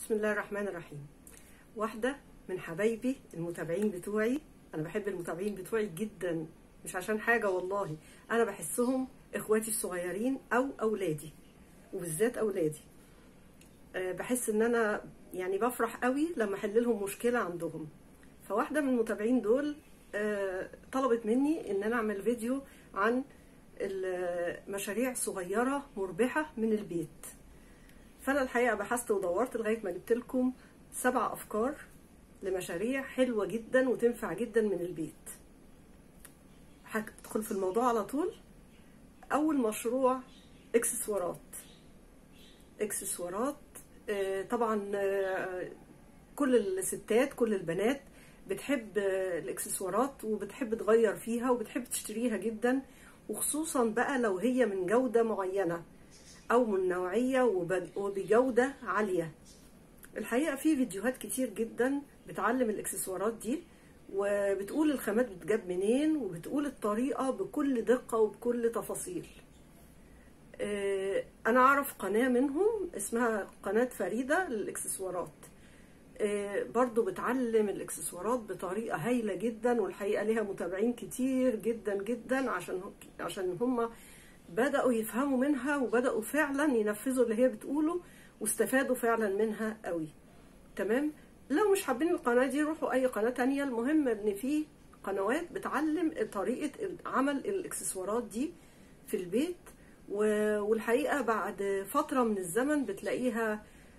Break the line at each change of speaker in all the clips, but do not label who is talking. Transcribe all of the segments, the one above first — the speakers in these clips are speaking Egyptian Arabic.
بسم الله الرحمن الرحيم واحدة من حبايبي المتابعين بتوعي أنا بحب المتابعين بتوعي جدا مش عشان حاجة والله أنا بحسهم إخواتي الصغيرين أو أولادي وبالذات أولادي أه بحس إن أنا يعني بفرح قوي لما أحل لهم مشكلة عندهم فواحدة من المتابعين دول أه طلبت مني إن أنا أعمل فيديو عن مشاريع صغيرة مربحة من البيت فانا الحقيقه بحثت ودورت لغايه ما جبت لكم سبع افكار لمشاريع حلوه جدا وتنفع جدا من البيت هدخل في الموضوع على طول اول مشروع اكسسوارات اكسسوارات طبعا كل الستات كل البنات بتحب الاكسسوارات وبتحب تغير فيها وبتحب تشتريها جدا وخصوصا بقى لو هي من جوده معينه او من نوعيه وبجوده عاليه الحقيقه في فيديوهات كتير جدا بتعلم الاكسسوارات دي وبتقول الخامات بتجاب منين وبتقول الطريقه بكل دقه وبكل تفاصيل انا اعرف قناه منهم اسمها قناه فريده للاكسسوارات برضو بتعلم الاكسسوارات بطريقه هايله جدا والحقيقه ليها متابعين كتير جدا جدا عشان عشان هم بدأوا يفهموا منها وبدأوا فعلا ينفذوا اللي هي بتقوله واستفادوا فعلا منها قوي تمام لو مش حابين القناة دي روحوا أي قناة تانية المهم إن في قنوات بتعلم طريقة عمل الإكسسوارات دي في البيت والحقيقة بعد فترة من الزمن بتلاقيها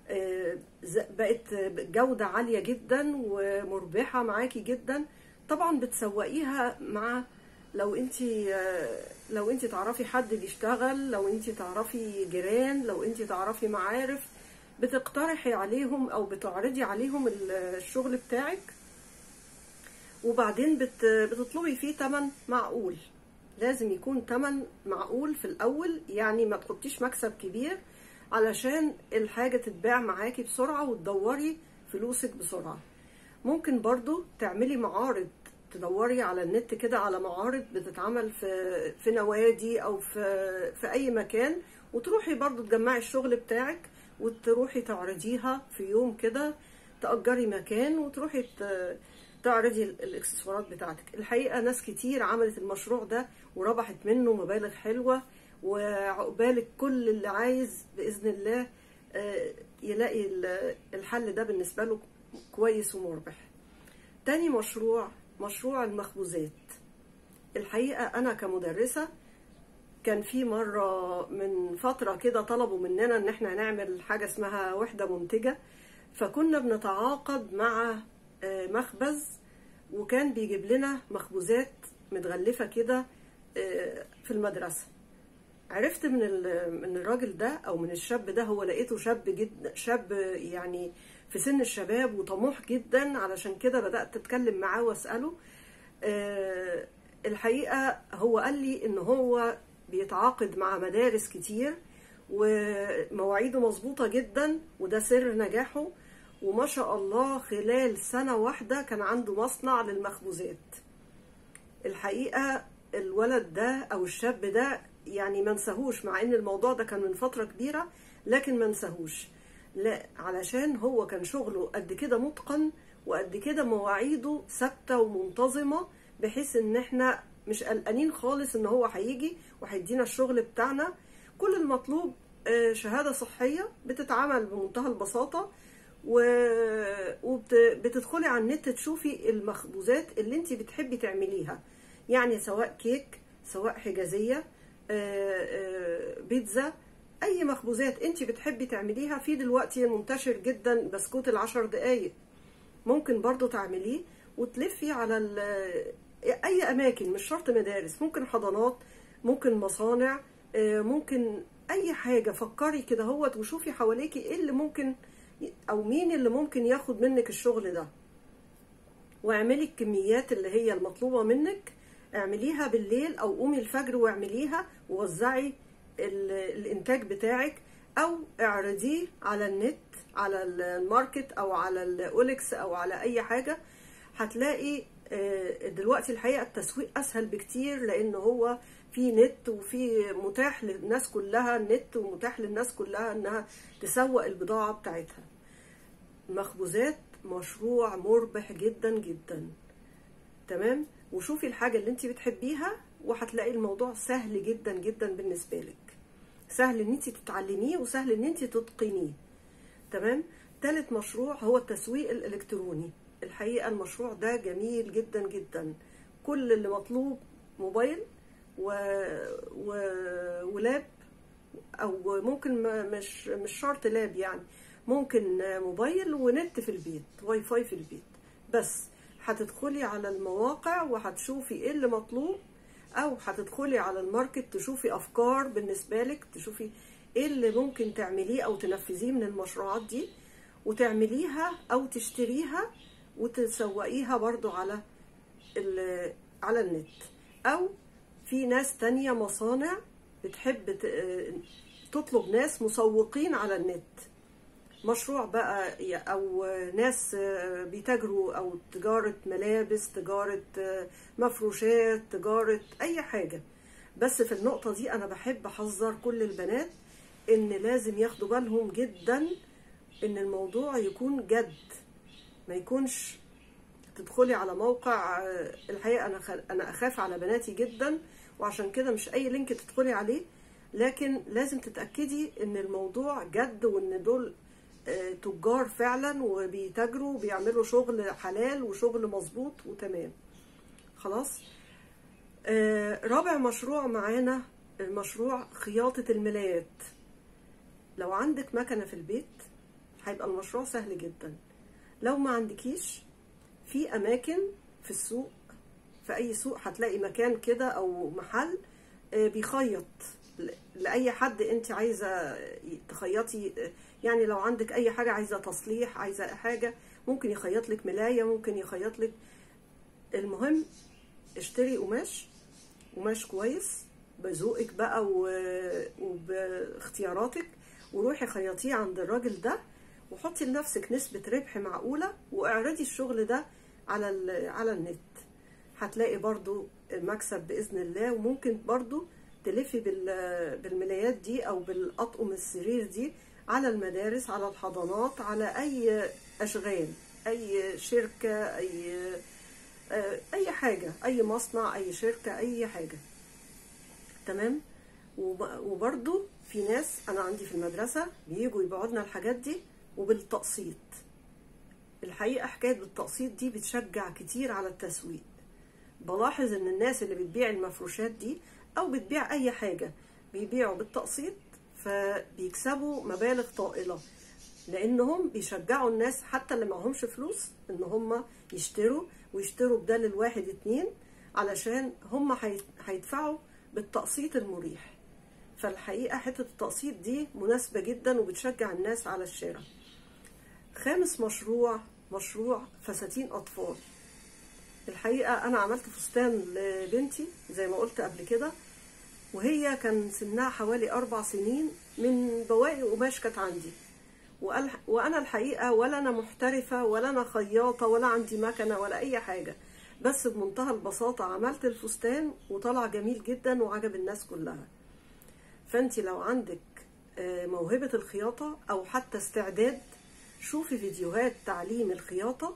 بقت جودة عالية جدا ومربحة معاكي جدا طبعا بتسوقيها مع لو انت لو انت تعرفي حد بيشتغل لو انت تعرفي جيران لو انت تعرفي معارف بتقترحي عليهم او بتعرضي عليهم الشغل بتاعك وبعدين بت بتطلبي فيه تمن معقول لازم يكون تمن معقول في الاول يعني ما تحطيش مكسب كبير علشان الحاجه تتباع معاكي بسرعه وتدوري فلوسك بسرعه ممكن برضو تعملي معارض تدوري على النت كده على معارض بتتعمل في في نوادي او في في اي مكان وتروحي برضو تجمعي الشغل بتاعك وتروحي تعرضيها في يوم كده تأجري مكان وتروحي تعرضي الاكسسوارات بتاعتك الحقيقه ناس كتير عملت المشروع ده وربحت منه مبالغ حلوه وعقبالك كل اللي عايز باذن الله يلاقي الحل ده بالنسبه له كويس ومربح تاني مشروع مشروع المخبوزات الحقيقة أنا كمدرسة كان في مرة من فترة كده طلبوا مننا إن احنا نعمل حاجة اسمها وحدة منتجة فكنا بنتعاقد مع مخبز وكان بيجيب لنا مخبوزات متغلفة كده في المدرسة عرفت من من الراجل ده او من الشاب ده هو لقيته شاب جدا شاب يعني في سن الشباب وطموح جدا علشان كده بدات اتكلم معاه واساله أه الحقيقه هو قال لي ان هو بيتعاقد مع مدارس كتير ومواعيده مظبوطه جدا وده سر نجاحه وما شاء الله خلال سنه واحده كان عنده مصنع للمخبوزات الحقيقه الولد ده او الشاب ده يعني ما نساهوش مع ان الموضوع ده كان من فتره كبيره لكن ما نساهوش لا علشان هو كان شغله قد كده متقن وقد كده مواعيده ثابته ومنتظمه بحيث ان احنا مش قلقانين خالص ان هو هيجي وهيدينا الشغل بتاعنا كل المطلوب شهاده صحيه بتتعمل بمنتهى البساطه وبتدخلي على النت تشوفي المخبوزات اللي انت بتحبي تعمليها يعني سواء كيك سواء حجازيه بيتزا اي مخبوزات انت بتحبي تعمليها في دلوقتي منتشر جدا بسكوت العشر دقايق ممكن برضو تعمليه وتلفي على اي اماكن مش شرط مدارس ممكن حضانات ممكن مصانع ممكن اي حاجة فكري كده هوت وشوفي حواليكي ايه اللي ممكن او مين اللي ممكن ياخد منك الشغل ده واعملي الكميات اللي هي المطلوبة منك اعمليها بالليل او قومي الفجر واعمليها ووزعي الانتاج بتاعك او اعرضيه على النت على الماركت او على الاوليكس او على اي حاجة هتلاقي دلوقتي الحقيقة التسويق اسهل بكتير لان هو في نت وفي متاح للناس كلها النت ومتاح للناس كلها انها تسوق البضاعة بتاعتها المخبوزات مشروع مربح جدا جدا تمام وشوفي الحاجة اللي انت بتحبيها وهتلاقي الموضوع سهل جدا جدا بالنسبة لك سهل ان انت تتعلميه وسهل ان انت تتقنيه تمام تالت مشروع هو التسويق الالكتروني الحقيقة المشروع ده جميل جدا جدا كل اللي مطلوب موبايل و... و... ولاب او ممكن ما- مش مش شرط لاب يعني ممكن موبايل ونت في البيت واي فاي في البيت بس هتدخلي على المواقع وهتشوفي ايه اللي مطلوب او هتدخلي على الماركت تشوفي افكار بالنسبه لك تشوفي ايه اللي ممكن تعمليه او تنفذيه من المشروعات دي وتعمليها او تشتريها وتسوقيها برضو على ال- على النت او في ناس تانية مصانع بتحب ت- تطلب ناس مسوقين على النت مشروع بقى ي- او ناس بيتاجروا او تجارة ملابس تجارة مفروشات تجارة اي حاجة بس في النقطة دي انا بحب احذر كل البنات ان لازم ياخدوا بالهم جدا ان الموضوع يكون جد ما يكونش تدخلي على موقع آه، الحقيقه انا خل... انا اخاف على بناتي جدا وعشان كده مش اي لينك تدخلي عليه لكن لازم تتاكدي ان الموضوع جد وان دول آه، تجار فعلا وبيتاجروا وبيعملوا شغل حلال وشغل مظبوط وتمام خلاص آه، رابع مشروع معانا المشروع خياطة الملايات لو عندك مكنة في البيت هيبقى المشروع سهل جدا لو ما عندكيش في اماكن في السوق في اي سوق هتلاقي مكان كده او محل آه، بيخيط ل- لاي حد انت عايزه تخيطي آه، يعني لو عندك اي حاجه عايزه تصليح عايزه حاجه ممكن يخيط لك ملايه ممكن يخيط لك المهم اشتري قماش قماش كويس بذوقك بقى و- وباختياراتك وروحي خيطيه عند الراجل ده وحطي لنفسك نسبة ربح معقولة واعرضي الشغل ده على ال- على النت هتلاقي برضو مكسب بإذن الله وممكن برضو تلفي بال- بالملايات دي أو بالأطقم السرير دي على المدارس على الحضانات على أي أشغال أي شركة أي آه، أي حاجة أي مصنع أي شركة أي حاجة تمام وب- وبرضو في ناس انا عندي في المدرسه بيجوا يبيعوا لنا الحاجات دي وبالتقسيط الحقيقه حكايه بالتقسيط دي بتشجع كتير على التسويق بلاحظ ان الناس اللي بتبيع المفروشات دي او بتبيع اي حاجه بيبيعوا بالتقسيط فبيكسبوا مبالغ طائله لانهم بيشجعوا الناس حتى اللي معهمش فلوس ان هم يشتروا ويشتروا بدل الواحد اتنين علشان هم هي- هيدفعوا بالتقسيط المريح فالحقيقة حتة التقسيط دي مناسبة جدا وبتشجع الناس على الشراء خامس مشروع مشروع فساتين أطفال الحقيقة أنا عملت فستان لبنتي زي ما قلت قبل كده وهي كان سنها حوالي أربع سنين من بواقي قماش كانت عندي وقال- وأنا الحقيقة ولا أنا محترفة ولا أنا خياطة ولا عندي مكنة ولا أي حاجة بس بمنتهى البساطة عملت الفستان وطلع جميل جدا وعجب الناس كلها فانت لو عندك آه، موهبة الخياطة او حتى استعداد شوفي فيديوهات تعليم الخياطة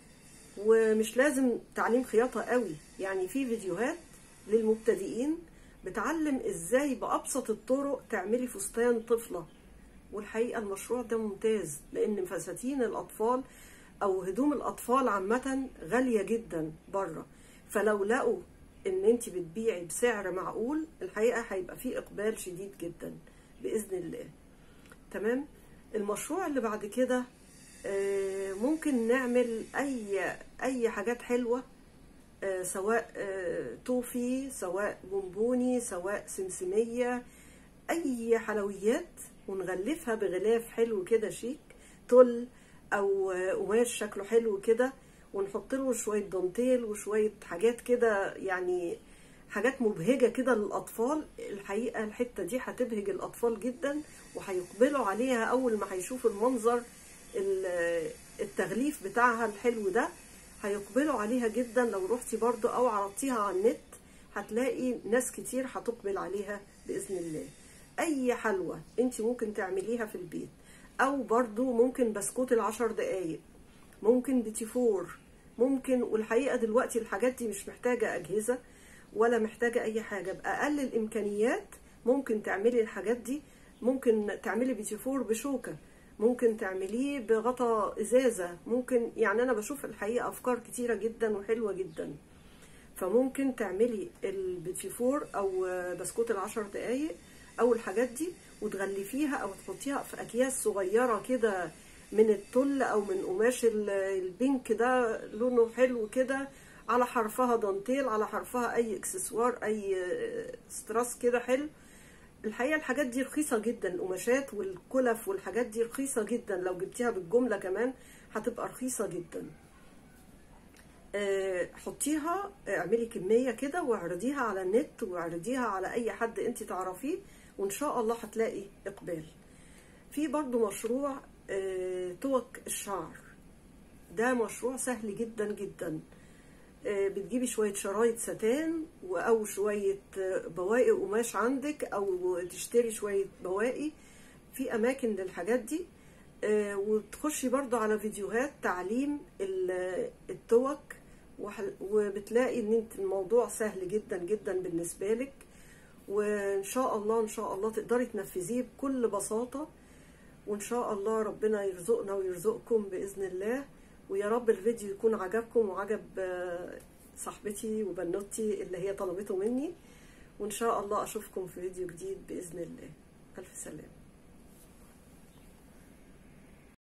ومش لازم تعليم خياطة قوي يعني في فيديوهات للمبتدئين بتعلم ازاي بأبسط الطرق تعملي فستان طفلة والحقيقة المشروع ده ممتاز لأن فساتين الأطفال أو هدوم الأطفال عامة غالية جدا بره فلو لقوا إن أنت بتبيعي بسعر معقول الحقيقة هيبقى فيه إقبال شديد جدا بإذن الله تمام المشروع اللي بعد كده آه، ممكن نعمل أي أي حاجات حلوة آه، سواء آه، توفي سواء بونبوني سواء سمسمية أي حلويات ونغلفها بغلاف حلو كده شيك تل أو آه، قماش شكله حلو كده ونحط له شوية دانتيل وشوية حاجات كده يعني حاجات مبهجة كده للأطفال الحقيقة الحتة دي هتبهج الأطفال جدا وهيقبلوا عليها أول ما هيشوفوا المنظر ال- التغليف بتاعها الحلو ده هيقبلوا عليها جدا لو رحتي برضو أو عرضتيها على النت هتلاقي ناس كتير هتقبل عليها بإذن الله أي حلوى أنت ممكن تعمليها في البيت او برضو ممكن بسكوت العشر دقايق ممكن بيتي فور ممكن والحقيقه دلوقتي الحاجات دي مش محتاجه اجهزه ولا محتاجه اي حاجه باقل الامكانيات ممكن تعملي الحاجات دي ممكن تعملي بيتي فور بشوكه ممكن تعمليه بغطا ازازه ممكن يعني انا بشوف الحقيقه افكار كتيره جدا وحلوه جدا فممكن تعملي البيتي فور او بسكوت العشر دقايق او الحاجات دي وتغلفيها او تحطيها في اكياس صغيره كده من التل او من قماش البينك ده لونه حلو كده على حرفها دانتيل على حرفها اي اكسسوار اي ستراس كده حلو الحقيقه الحاجات دي رخيصه جدا القماشات والكلف والحاجات دي رخيصه جدا لو جبتيها بالجمله كمان هتبقى رخيصه جدا حطيها اعملي كميه كده واعرضيها على النت واعرضيها على اي حد انت تعرفيه وان شاء الله هتلاقي اقبال في برضو مشروع توك الشعر ده مشروع سهل جدا جدا بتجيبي شوية شرايط ستان أو شوية بواقي قماش عندك أو تشتري شوية بواقي في أماكن للحاجات دي وتخشي برضو على فيديوهات تعليم التوك وبتلاقي ان انت الموضوع سهل جدا جدا بالنسبة لك وان شاء الله ان شاء الله تقدري تنفذيه بكل بساطة وان شاء الله ربنا يرزقنا ويرزقكم بإذن الله ويا رب الفيديو يكون عجبكم وعجب صاحبتي وبنوتي اللي هي طلبته مني وان شاء الله اشوفكم في فيديو جديد باذن الله الف سلامه